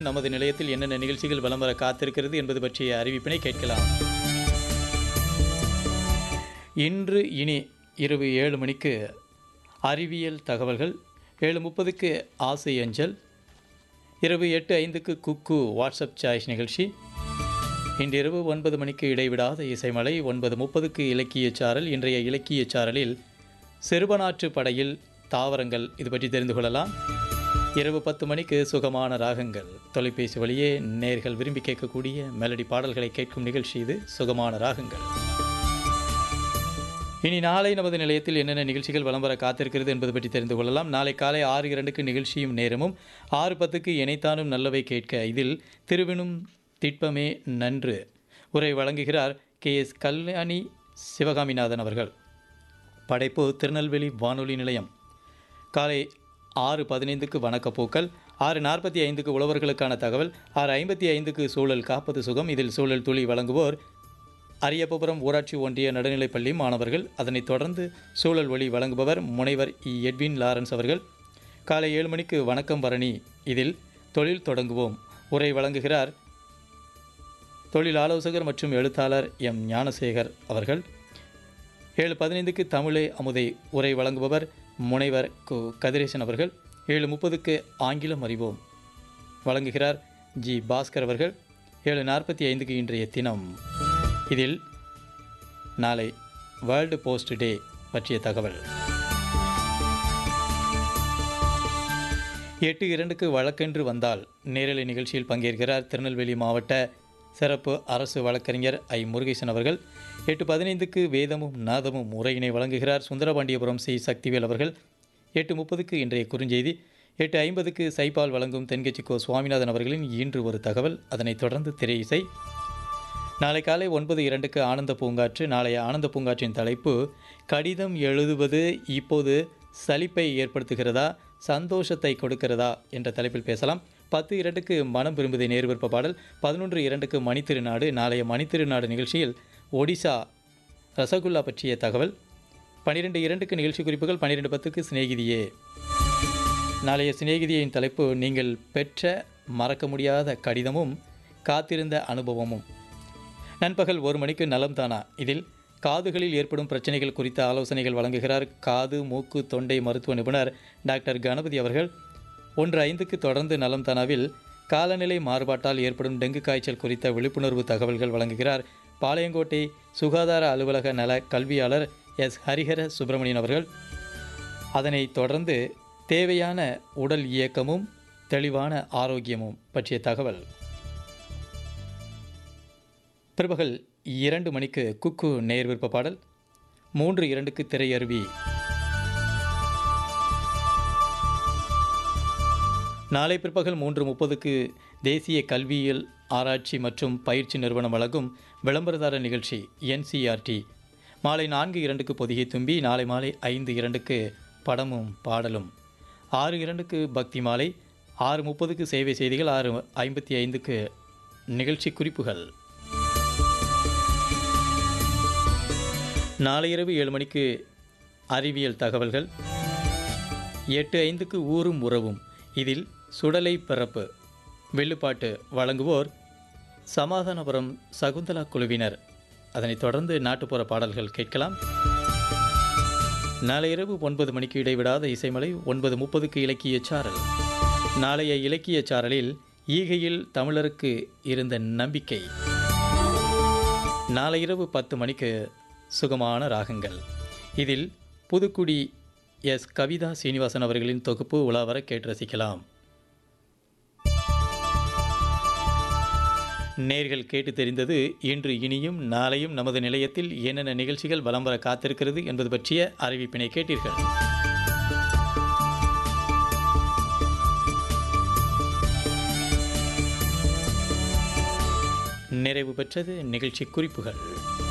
நமது நிலையத்தில் என்னென்ன நிகழ்ச்சிகள் வலம் வர காத்திருக்கிறது என்பது பற்றிய அறிவிப்பினை கேட்கலாம் இன்று இனி இரவு ஏழு மணிக்கு அறிவியல் தகவல்கள் ஏழு முப்பதுக்கு ஆசை அஞ்சல் இரவு எட்டு ஐந்துக்கு குக்கு வாட்ஸ்அப் சாய்ஸ் நிகழ்ச்சி இன்றிரவு ஒன்பது மணிக்கு இடைவிடாத இசைமலை ஒன்பது முப்பதுக்கு இலக்கியச் சாரல் இன்றைய இலக்கியச் சாரலில் செருபனாற்று படையில் தாவரங்கள் இது பற்றி தெரிந்து கொள்ளலாம் இரவு பத்து மணிக்கு சுகமான ராகங்கள் தொலைபேசி வழியே நேர்கள் விரும்பி கேட்கக்கூடிய மெலடி பாடல்களை கேட்கும் நிகழ்ச்சி இது சுகமான ராகங்கள் இனி நாளை நமது நிலையத்தில் என்னென்ன நிகழ்ச்சிகள் வலம் வர காத்திருக்கிறது என்பது பற்றி தெரிந்து கொள்ளலாம் நாளை காலை ஆறு இரண்டுக்கு நிகழ்ச்சியும் நேரமும் ஆறு பத்துக்கு இணைத்தானும் நல்லவை கேட்க இதில் திருவினும் திட்பமே நன்று உரை வழங்குகிறார் கே எஸ் கல்யாணி சிவகாமிநாதன் அவர்கள் படைப்பு திருநெல்வேலி வானொலி நிலையம் காலை ஆறு பதினைந்துக்கு வணக்கப்பூக்கள் ஆறு நாற்பத்தி ஐந்துக்கு உழவர்களுக்கான தகவல் ஆறு ஐம்பத்தி ஐந்துக்கு சூழல் காப்பது சுகம் இதில் சூழல் துளி வழங்குவோர் அரியப்பபுரம் ஊராட்சி ஒன்றிய நடுநிலைப்பள்ளி மாணவர்கள் அதனைத் தொடர்ந்து சூழல் ஒளி வழங்குபவர் முனைவர் இ எட்வின் லாரன்ஸ் அவர்கள் காலை ஏழு மணிக்கு வணக்கம் பரணி இதில் தொழில் தொடங்குவோம் உரை வழங்குகிறார் தொழில் ஆலோசகர் மற்றும் எழுத்தாளர் எம் ஞானசேகர் அவர்கள் ஏழு பதினைந்துக்கு தமிழே அமுதை உரை வழங்குபவர் முனைவர் கு கதிரேசன் அவர்கள் ஏழு முப்பதுக்கு ஆங்கிலம் அறிவோம் வழங்குகிறார் ஜி பாஸ்கர் அவர்கள் ஏழு நாற்பத்தி ஐந்துக்கு இன்றைய தினம் இதில் நாளை வேர்ல்டு போஸ்ட் டே பற்றிய தகவல் எட்டு இரண்டுக்கு வழக்கென்று வந்தால் நேரலை நிகழ்ச்சியில் பங்கேற்கிறார் திருநெல்வேலி மாவட்ட சிறப்பு அரசு வழக்கறிஞர் ஐ முருகேசன் அவர்கள் எட்டு பதினைந்துக்கு வேதமும் நாதமும் உரையினை வழங்குகிறார் சுந்தரபாண்டியபுரம் சி சக்திவேல் அவர்கள் எட்டு முப்பதுக்கு இன்றைய குறுஞ்செய்தி எட்டு ஐம்பதுக்கு சைபால் வழங்கும் தென்கட்சி கோ சுவாமிநாதன் அவர்களின் இன்று ஒரு தகவல் அதனைத் தொடர்ந்து திரை இசை நாளை காலை ஒன்பது இரண்டுக்கு ஆனந்த பூங்காற்று நாளைய ஆனந்த பூங்காற்றின் தலைப்பு கடிதம் எழுதுவது இப்போது சலிப்பை ஏற்படுத்துகிறதா சந்தோஷத்தை கொடுக்கிறதா என்ற தலைப்பில் பேசலாம் பத்து இரண்டுக்கு மனம் விரும்புதை நேரு விருப்ப பாடல் பதினொன்று இரண்டுக்கு மணித்திருநாடு நாளைய மணித்திருநாடு நிகழ்ச்சியில் ஒடிசா ரசகுல்லா பற்றிய தகவல் பன்னிரெண்டு இரண்டுக்கு நிகழ்ச்சி குறிப்புகள் பன்னிரெண்டு பத்துக்கு சிநேகிதியே நாளைய சிநேகிதியின் தலைப்பு நீங்கள் பெற்ற மறக்க முடியாத கடிதமும் காத்திருந்த அனுபவமும் நண்பகல் ஒரு மணிக்கு நலம் தானா இதில் காதுகளில் ஏற்படும் பிரச்சனைகள் குறித்த ஆலோசனைகள் வழங்குகிறார் காது மூக்கு தொண்டை மருத்துவ நிபுணர் டாக்டர் கணபதி அவர்கள் ஒன்று ஐந்துக்கு தொடர்ந்து நலம் தானாவில் காலநிலை மாறுபாட்டால் ஏற்படும் டெங்கு காய்ச்சல் குறித்த விழிப்புணர்வு தகவல்கள் வழங்குகிறார் பாளையங்கோட்டை சுகாதார அலுவலக நல கல்வியாளர் எஸ் ஹரிஹர சுப்பிரமணியன் அவர்கள் அதனைத் தொடர்ந்து தேவையான உடல் இயக்கமும் தெளிவான ஆரோக்கியமும் பற்றிய தகவல் பிற்பகல் இரண்டு மணிக்கு குக்கு நேர் விருப்ப பாடல் மூன்று இரண்டுக்கு திரையருவி நாளை பிற்பகல் மூன்று முப்பதுக்கு தேசிய கல்வியியல் ஆராய்ச்சி மற்றும் பயிற்சி நிறுவனம் வழங்கும் விளம்பரதார நிகழ்ச்சி என்சிஆர்டி மாலை நான்கு இரண்டுக்கு பொதிகை தும்பி நாளை மாலை ஐந்து இரண்டுக்கு படமும் பாடலும் ஆறு இரண்டுக்கு பக்தி மாலை ஆறு முப்பதுக்கு சேவை செய்திகள் ஆறு ஐம்பத்தி ஐந்துக்கு நிகழ்ச்சி குறிப்புகள் நாளை இரவு ஏழு மணிக்கு அறிவியல் தகவல்கள் எட்டு ஐந்துக்கு ஊரும் உறவும் இதில் சுடலை பிறப்பு வெள்ளுப்பாட்டு வழங்குவோர் சமாதானபுரம் சகுந்தலா குழுவினர் அதனைத் தொடர்ந்து நாட்டுப்புற பாடல்கள் கேட்கலாம் நாளை இரவு ஒன்பது மணிக்கு இடைவிடாத இசைமலை ஒன்பது முப்பதுக்கு இலக்கிய சாரல் நாளைய இலக்கிய சாரலில் ஈகையில் தமிழருக்கு இருந்த நம்பிக்கை நாளை இரவு பத்து மணிக்கு சுகமான ராகங்கள் இதில் புதுக்குடி எஸ் கவிதா சீனிவாசன் அவர்களின் தொகுப்பு உலாவர கேட்டு ரசிக்கலாம் நேர்கள் கேட்டு தெரிந்தது இன்று இனியும் நாளையும் நமது நிலையத்தில் என்னென்ன நிகழ்ச்சிகள் வலம் வர காத்திருக்கிறது என்பது பற்றிய அறிவிப்பினை கேட்டீர்கள் நிறைவு பெற்றது நிகழ்ச்சி குறிப்புகள்